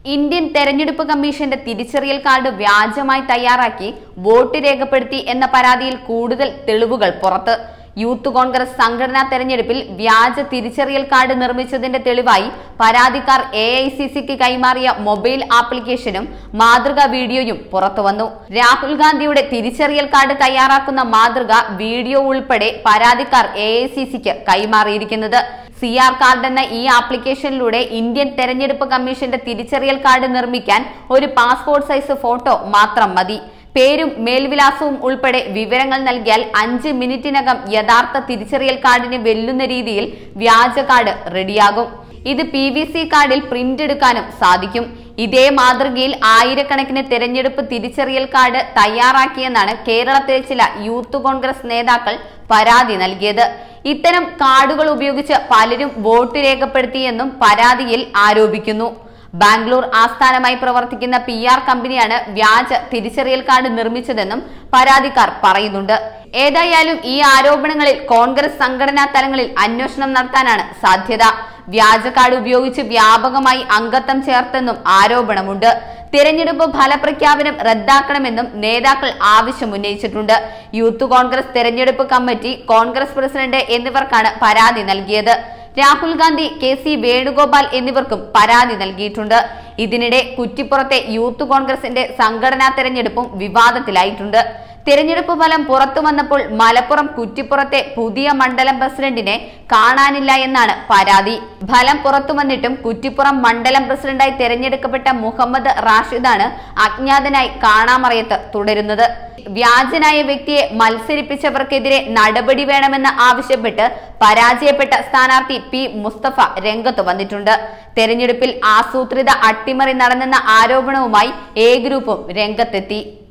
Indian തെരഞ്ഞെടുപ്പ് കമ്മീഷന്റെ തിരിച്ചറിയൽ കാർഡ് വ്യാജമായി തയ്യാറാക്കി വോട്ട് രേഖപ്പെടുത്തി എന്ന പരാതിയിൽ കൂടുതൽ തെളിവുകൾ പുറത്ത് യൂത്ത് കോൺഗ്രസ് സംഘടനാ തെരഞ്ഞെടുപ്പിൽ വ്യാജ തിരിച്ചറിയൽ കാർഡ് നിർമ്മിച്ചതിന്റെ തെളിവായി പരാതിക്കാർ എ ഐ സി സിക്ക് കൈമാറിയ മൊബൈൽ ആപ്ലിക്കേഷനും മാതൃകാ വീഡിയോയും പുറത്തുവന്നു രാഹുൽ ഗാന്ധിയുടെ തിരിച്ചറിയൽ കാർഡ് തയ്യാറാക്കുന്ന മാതൃക വീഡിയോ ഉൾപ്പെടെ പരാതിക്കാർ എ ഐ സി സിക്ക് കൈമാറിയിരിക്കുന്നത് സി ആർ കാർഡ് എന്ന ഈ ആപ്ലിക്കേഷനിലൂടെ ഇന്ത്യൻ തെരഞ്ഞെടുപ്പ് കമ്മീഷന്റെ തിരിച്ചറിയൽ കാർഡ് നിർമ്മിക്കാൻ ഒരു പാസ്പോർട്ട് സൈസ് ഫോട്ടോ മാത്രം മതി പേരും മേൽവിലാസവും ഉൾപ്പെടെ വിവരങ്ങൾ നൽകിയാൽ അഞ്ച് മിനിറ്റിനകം യഥാർത്ഥ തിരിച്ചറിയൽ കാർഡിനെ വെല്ലുന്ന രീതിയിൽ വ്യാജ കാർഡ് റെഡിയാകും ഇത് പി വി സി കാർഡിൽ പ്രിന്റ് എടുക്കാനും സാധിക്കും ഇതേ മാതൃകയിൽ ആയിരക്കണക്കിന് തെരഞ്ഞെടുപ്പ് തിരിച്ചറിയൽ കാർഡ് തയ്യാറാക്കിയെന്നാണ് കേരളത്തിലെ ചില യൂത്ത് കോൺഗ്രസ് നേതാക്കൾ പരാതി നൽകിയത് ഇത്തരം കാർഡുകൾ ഉപയോഗിച്ച് പലരും വോട്ട് രേഖപ്പെടുത്തിയെന്നും പരാതിയിൽ ആരോപിക്കുന്നു ബാംഗ്ലൂർ ആസ്ഥാനമായി പ്രവർത്തിക്കുന്ന പി ആർ കമ്പനിയാണ് വ്യാജ തിരിച്ചറിയൽ കാർഡ് നിർമ്മിച്ചതെന്നും പരാതിക്കാർ പറയുന്നുണ്ട് ഏതായാലും ഈ ആരോപണങ്ങളിൽ കോൺഗ്രസ് സംഘടനാ തലങ്ങളിൽ അന്വേഷണം നടത്താനാണ് സാധ്യത വ്യാജ കാർഡ് ഉപയോഗിച്ച് വ്യാപകമായി അംഗത്വം ചേർത്തെന്നും ആരോപണമുണ്ട് തിരഞ്ഞെടുപ്പ് ഫലപ്രഖ്യാപനം റദ്ദാക്കണമെന്നും നേതാക്കൾ ആവശ്യമുന്നയിച്ചിട്ടുണ്ട് യൂത്ത് കോൺഗ്രസ് തെരഞ്ഞെടുപ്പ് കമ്മിറ്റി കോൺഗ്രസ് പ്രസിഡന്റ് എന്നിവർക്കാണ് പരാതി നൽകിയത് രാഹുൽ ഗാന്ധി കെ സി വേണുഗോപാൽ എന്നിവർക്കും പരാതി നൽകിയിട്ടുണ്ട് ഇതിനിടെ കുറ്റിപ്പുറത്തെ യൂത്ത് കോൺഗ്രസിന്റെ സംഘടനാ തെരഞ്ഞെടുപ്പും വിവാദത്തിലായിട്ടുണ്ട് തിരഞ്ഞെടുപ്പ് ഫലം പുറത്തു വന്നപ്പോൾ മലപ്പുറം കുറ്റിപ്പുറത്തെ പുതിയ മണ്ഡലം പ്രസിഡന്റിനെ കാണാനില്ല എന്നാണ് പരാതി ഫലം പുറത്തു വന്നിട്ടും കുറ്റിപ്പുറം മണ്ഡലം പ്രസിഡന്റായി തെരഞ്ഞെടുക്കപ്പെട്ട മുഹമ്മദ് റാഷിദാണ് അജ്ഞാതനായി കാണാമറയത്ത് തുടരുന്നത് വ്യാജനായ വ്യക്തിയെ മത്സരിപ്പിച്ചവർക്കെതിരെ നടപടി വേണമെന്ന് ആവശ്യപ്പെട്ട് പരാജയപ്പെട്ട സ്ഥാനാർത്ഥി പി മുസ്തഫ രംഗത്ത് വന്നിട്ടുണ്ട് തെരഞ്ഞെടുപ്പിൽ ആസൂത്രിത അട്ടിമറി നടന്നെന്ന ആരോപണവുമായി എ ഗ്രൂപ്പും രംഗത്തെത്തി